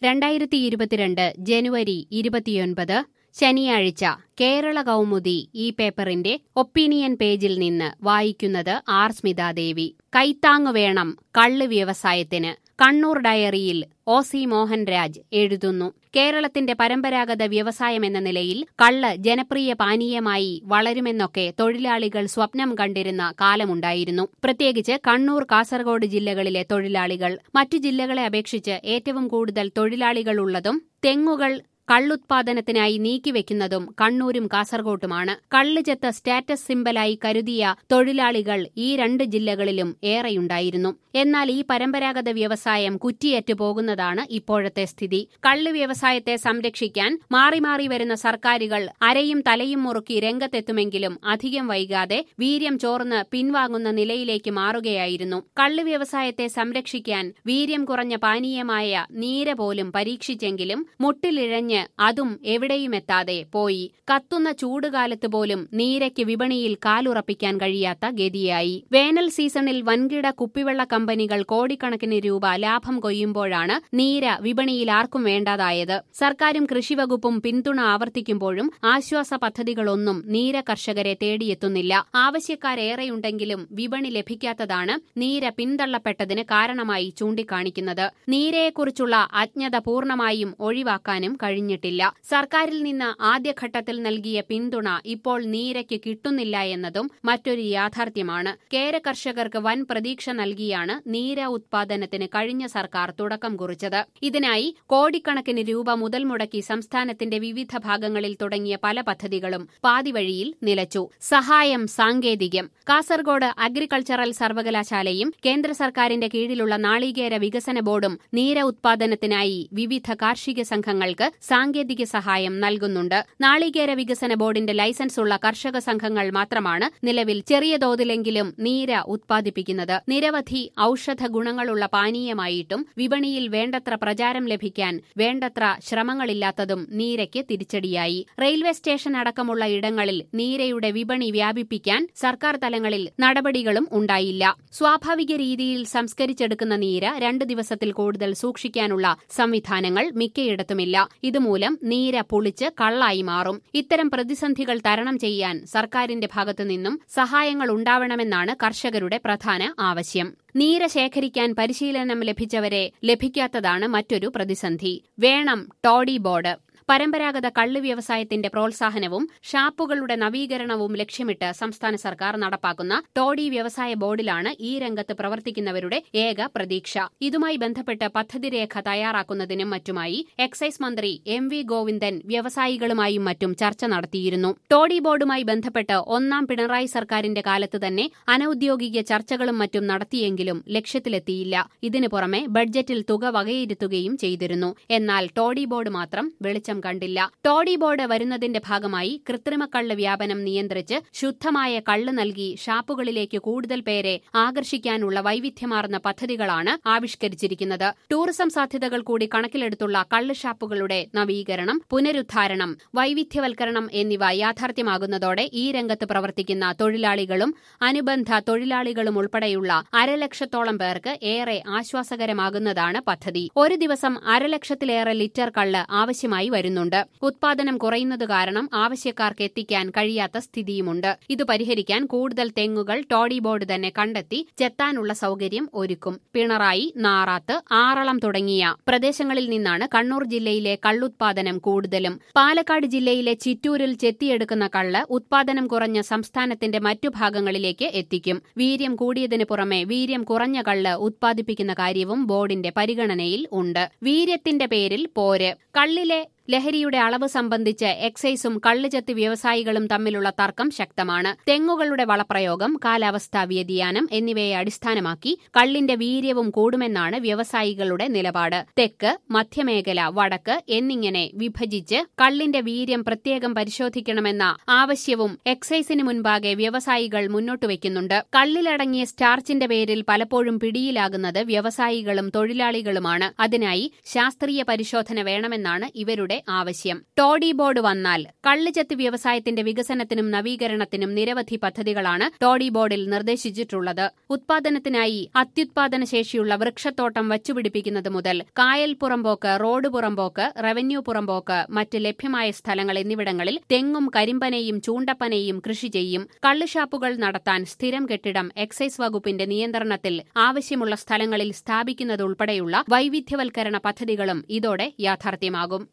രണ്ടായിരത്തി ഇരുപത്തിരണ്ട് ജനുവരി ഇരുപത്തിയൊൻപത് ശനിയാഴ്ച കേരള കൗമുദി ഈ പേപ്പറിന്റെ ഒപ്പീനിയൻ പേജിൽ നിന്ന് വായിക്കുന്നത് ആർ സ്മിതാദേവി കൈത്താങ്ങു വേണം കള്ള് വ്യവസായത്തിന് കണ്ണൂർ ഡയറിയിൽ ഒ സി മോഹൻരാജ് എഴുതുന്നു കേരളത്തിന്റെ പരമ്പരാഗത വ്യവസായമെന്ന നിലയിൽ കള്ള് ജനപ്രിയ പാനീയമായി വളരുമെന്നൊക്കെ തൊഴിലാളികൾ സ്വപ്നം കണ്ടിരുന്ന കാലമുണ്ടായിരുന്നു പ്രത്യേകിച്ച് കണ്ണൂർ കാസർഗോഡ് ജില്ലകളിലെ തൊഴിലാളികൾ മറ്റു ജില്ലകളെ അപേക്ഷിച്ച് ഏറ്റവും കൂടുതൽ തൊഴിലാളികളുള്ളതും തെങ്ങുകൾ കള്ളുത്പാദനത്തിനായി നീക്കിവെക്കുന്നതും കണ്ണൂരും കാസർകോട്ടുമാണ് കള്ള് ചെത്ത് സ്റ്റാറ്റസ് സിമ്പലായി കരുതിയ തൊഴിലാളികൾ ഈ രണ്ട് ജില്ലകളിലും ഏറെയുണ്ടായിരുന്നു എന്നാൽ ഈ പരമ്പരാഗത വ്യവസായം കുറ്റിയറ്റു പോകുന്നതാണ് ഇപ്പോഴത്തെ സ്ഥിതി കള്ള് വ്യവസായത്തെ സംരക്ഷിക്കാൻ മാറി മാറി വരുന്ന സർക്കാരുകൾ അരയും തലയും മുറുക്കി രംഗത്തെത്തുമെങ്കിലും അധികം വൈകാതെ വീര്യം ചോർന്ന് പിൻവാങ്ങുന്ന നിലയിലേക്ക് മാറുകയായിരുന്നു കള്ള് വ്യവസായത്തെ സംരക്ഷിക്കാൻ വീര്യം കുറഞ്ഞ പാനീയമായ നീര പോലും പരീക്ഷിച്ചെങ്കിലും മുട്ടിലിഴഞ്ഞ് അതും എവിടെയുമെത്താതെ പോയി കത്തുന്ന ചൂടുകാലത്ത് പോലും നീരയ്ക്ക് വിപണിയിൽ കാലുറപ്പിക്കാൻ കഴിയാത്ത ഗതിയായി വേനൽ സീസണിൽ വൻകിട കുപ്പിവെള്ള കമ്പനികൾ കോടിക്കണക്കിന് രൂപ ലാഭം കൊയ്യുമ്പോഴാണ് നീര വിപണിയിൽ ആർക്കും വേണ്ടാതായത് സർക്കാരും കൃഷിവകുപ്പും പിന്തുണ ആവർത്തിക്കുമ്പോഴും ആശ്വാസ പദ്ധതികളൊന്നും നീര കർഷകരെ തേടിയെത്തുന്നില്ല ആവശ്യക്കാരേറെയുണ്ടെങ്കിലും വിപണി ലഭിക്കാത്തതാണ് നീര പിന്തള്ളപ്പെട്ടതിന് കാരണമായി ചൂണ്ടിക്കാണിക്കുന്നത് നീരയെക്കുറിച്ചുള്ള അജ്ഞത പൂർണ്ണമായും ഒഴിവാക്കാനും കഴിഞ്ഞിട്ടില്ല സർക്കാരിൽ നിന്ന് ആദ്യഘട്ടത്തിൽ നൽകിയ പിന്തുണ ഇപ്പോൾ നീരയ്ക്ക് കിട്ടുന്നില്ല എന്നതും മറ്റൊരു യാഥാർത്ഥ്യമാണ് കേര കർഷകർക്ക് വൻ പ്രതീക്ഷ നൽകിയാണ് നീര ഉത്പാദനത്തിന് കഴിഞ്ഞ സർക്കാർ തുടക്കം കുറിച്ചത് ഇതിനായി കോടിക്കണക്കിന് രൂപ മുതൽ മുടക്കി സംസ്ഥാനത്തിന്റെ വിവിധ ഭാഗങ്ങളിൽ തുടങ്ങിയ പല പദ്ധതികളും പാതിവഴിയിൽ നിലച്ചു സഹായം സാങ്കേതികം കാസർഗോഡ് അഗ്രികൾച്ചറൽ സർവകലാശാലയും കേന്ദ്ര സർക്കാരിന്റെ കീഴിലുള്ള നാളികേര വികസന ബോർഡും നീര ഉത്പാദനത്തിനായി വിവിധ കാർഷിക സംഘങ്ങൾക്ക് സാങ്കേതിക സഹായം നൽകുന്നുണ്ട് നാളികേര വികസന ബോർഡിന്റെ ലൈസൻസ് ഉള്ള കർഷക സംഘങ്ങൾ മാത്രമാണ് നിലവിൽ ചെറിയ തോതിലെങ്കിലും നീര ഉത്പാദിപ്പിക്കുന്നത് നിരവധി ഔഷധ ഗുണങ്ങളുള്ള പാനീയമായിട്ടും വിപണിയിൽ വേണ്ടത്ര പ്രചാരം ലഭിക്കാൻ വേണ്ടത്ര ശ്രമങ്ങളില്ലാത്തതും നീരയ്ക്ക് തിരിച്ചടിയായി റെയിൽവേ സ്റ്റേഷൻ അടക്കമുള്ള ഇടങ്ങളിൽ നീരയുടെ വിപണി വ്യാപിപ്പിക്കാൻ സർക്കാർ തലങ്ങളിൽ നടപടികളും ഉണ്ടായില്ല സ്വാഭാവിക രീതിയിൽ സംസ്കരിച്ചെടുക്കുന്ന നീര രണ്ടു ദിവസത്തിൽ കൂടുതൽ സൂക്ഷിക്കാനുള്ള സംവിധാനങ്ങൾ മിക്കയിടത്തുമില്ല ഇതുമൂലം നീര പുളിച്ച് കള്ളായി മാറും ഇത്തരം പ്രതിസന്ധികൾ തരണം ചെയ്യാൻ സർക്കാരിന്റെ ഭാഗത്തുനിന്നും സഹായങ്ങൾ ഉണ്ടാവണമെന്നാണ് കർഷകരുടെ പ്രധാന ആവശ്യം നീര ശേഖരിക്കാൻ പരിശീലനം ലഭിച്ചവരെ ലഭിക്കാത്തതാണ് മറ്റൊരു പ്രതിസന്ധി വേണം ടോഡി ബോർഡ് പരമ്പരാഗത കള്ള് വ്യവസായത്തിന്റെ പ്രോത്സാഹനവും ഷാപ്പുകളുടെ നവീകരണവും ലക്ഷ്യമിട്ട് സംസ്ഥാന സർക്കാർ നടപ്പാക്കുന്ന ടോഡി വ്യവസായ ബോർഡിലാണ് ഈ രംഗത്ത് പ്രവർത്തിക്കുന്നവരുടെ ഏക പ്രതീക്ഷ ഇതുമായി ബന്ധപ്പെട്ട് പദ്ധതി രേഖ തയ്യാറാക്കുന്നതിനും മറ്റുമായി എക്സൈസ് മന്ത്രി എം വി ഗോവിന്ദൻ വ്യവസായികളുമായും മറ്റും ചർച്ച നടത്തിയിരുന്നു ടോഡി ബോർഡുമായി ബന്ധപ്പെട്ട് ഒന്നാം പിണറായി സർക്കാരിന്റെ കാലത്ത് തന്നെ അനൌദ്യോഗിക ചർച്ചകളും മറ്റും നടത്തിയെങ്കിലും ലക്ഷ്യത്തിലെത്തിയില്ല ഇതിനു പുറമെ ബഡ്ജറ്റിൽ തുക വകയിരുത്തുകയും ചെയ്തിരുന്നു എന്നാൽ ടോഡി ബോർഡ് മാത്രം വെളിച്ചം വെളിച്ചം കണ്ടില്ല ടോഡി ബോർഡ് വരുന്നതിന്റെ ഭാഗമായി കൃത്രിമക്കള്ള് വ്യാപനം നിയന്ത്രിച്ച് ശുദ്ധമായ കള്ള് നൽകി ഷാപ്പുകളിലേക്ക് കൂടുതൽ പേരെ ആകർഷിക്കാനുള്ള വൈവിധ്യമാർന്ന പദ്ധതികളാണ് ആവിഷ്കരിച്ചിരിക്കുന്നത് ടൂറിസം സാധ്യതകൾ കൂടി കണക്കിലെടുത്തുള്ള കള്ള് ഷാപ്പുകളുടെ നവീകരണം പുനരുദ്ധാരണം വൈവിധ്യവൽക്കരണം എന്നിവ യാഥാർത്ഥ്യമാകുന്നതോടെ ഈ രംഗത്ത് പ്രവർത്തിക്കുന്ന തൊഴിലാളികളും അനുബന്ധ തൊഴിലാളികളും ഉൾപ്പെടെയുള്ള അരലക്ഷത്തോളം പേർക്ക് ഏറെ ആശ്വാസകരമാകുന്നതാണ് പദ്ധതി ഒരു ദിവസം അരലക്ഷത്തിലേറെ ലിറ്റർ കള്ള് ആവശ്യമായി വരുന്നുണ്ട് ഉത്പാദനം കുറയുന്നത് കാരണം ആവശ്യക്കാർക്ക് എത്തിക്കാൻ കഴിയാത്ത സ്ഥിതിയുമുണ്ട് ഇത് പരിഹരിക്കാൻ കൂടുതൽ തെങ്ങുകൾ ടോഡി ബോർഡ് തന്നെ കണ്ടെത്തി ചെത്താനുള്ള സൗകര്യം ഒരുക്കും പിണറായി നാറാത്ത് ആറളം തുടങ്ങിയ പ്രദേശങ്ങളിൽ നിന്നാണ് കണ്ണൂർ ജില്ലയിലെ കള്ളുത്പാദനം കൂടുതലും പാലക്കാട് ജില്ലയിലെ ചിറ്റൂരിൽ ചെത്തിയെടുക്കുന്ന കള്ള് ഉത്പാദനം കുറഞ്ഞ സംസ്ഥാനത്തിന്റെ മറ്റു ഭാഗങ്ങളിലേക്ക് എത്തിക്കും വീര്യം കൂടിയതിനു പുറമെ വീര്യം കുറഞ്ഞ കള്ള് ഉത്പാദിപ്പിക്കുന്ന കാര്യവും ബോർഡിന്റെ പരിഗണനയിൽ ഉണ്ട് വീര്യത്തിന്റെ പേരിൽ പോര് കള്ളിലെ ലഹരിയുടെ അളവ് സംബന്ധിച്ച് എക്സൈസും കള്ളുചെത്ത് വ്യവസായികളും തമ്മിലുള്ള തർക്കം ശക്തമാണ് തെങ്ങുകളുടെ വളപ്രയോഗം കാലാവസ്ഥാ വ്യതിയാനം എന്നിവയെ അടിസ്ഥാനമാക്കി കള്ളിന്റെ വീര്യവും കൂടുമെന്നാണ് വ്യവസായികളുടെ നിലപാട് തെക്ക് മധ്യമേഖല വടക്ക് എന്നിങ്ങനെ വിഭജിച്ച് കള്ളിന്റെ വീര്യം പ്രത്യേകം പരിശോധിക്കണമെന്ന ആവശ്യവും എക്സൈസിന് മുൻപാകെ വ്യവസായികൾ മുന്നോട്ടുവയ്ക്കുന്നുണ്ട് കള്ളിലടങ്ങിയ സ്റ്റാർച്ചിന്റെ പേരിൽ പലപ്പോഴും പിടിയിലാകുന്നത് വ്യവസായികളും തൊഴിലാളികളുമാണ് അതിനായി ശാസ്ത്രീയ പരിശോധന വേണമെന്നാണ് ഇവരുടെ ഇതോടെ ആവശ്യം ടോഡി ബോർഡ് വന്നാൽ കള്ളുചെത്ത് വ്യവസായത്തിന്റെ വികസനത്തിനും നവീകരണത്തിനും നിരവധി പദ്ധതികളാണ് ടോഡി ബോർഡിൽ നിർദ്ദേശിച്ചിട്ടുള്ളത് ഉത്പാദനത്തിനായി അത്യുത്പാദന ശേഷിയുള്ള വൃക്ഷത്തോട്ടം വച്ചുപിടിപ്പിക്കുന്നത് മുതൽ കായൽ പുറമ്പോക്ക് റോഡ് പുറമ്പോക്ക് റവന്യൂ പുറമ്പോക്ക് മറ്റ് ലഭ്യമായ സ്ഥലങ്ങൾ എന്നിവിടങ്ങളിൽ തെങ്ങും കരിമ്പനയും ചൂണ്ടപ്പനയും കൃഷി ചെയ്യും കള്ളുഷാപ്പുകൾ നടത്താൻ സ്ഥിരം കെട്ടിടം എക്സൈസ് വകുപ്പിന്റെ നിയന്ത്രണത്തിൽ ആവശ്യമുള്ള സ്ഥലങ്ങളിൽ സ്ഥാപിക്കുന്നതുൾപ്പെടെയുള്ള വൈവിധ്യവൽക്കരണ പദ്ധതികളും ഇതോടെ യാഥാർത്ഥ്യമാകും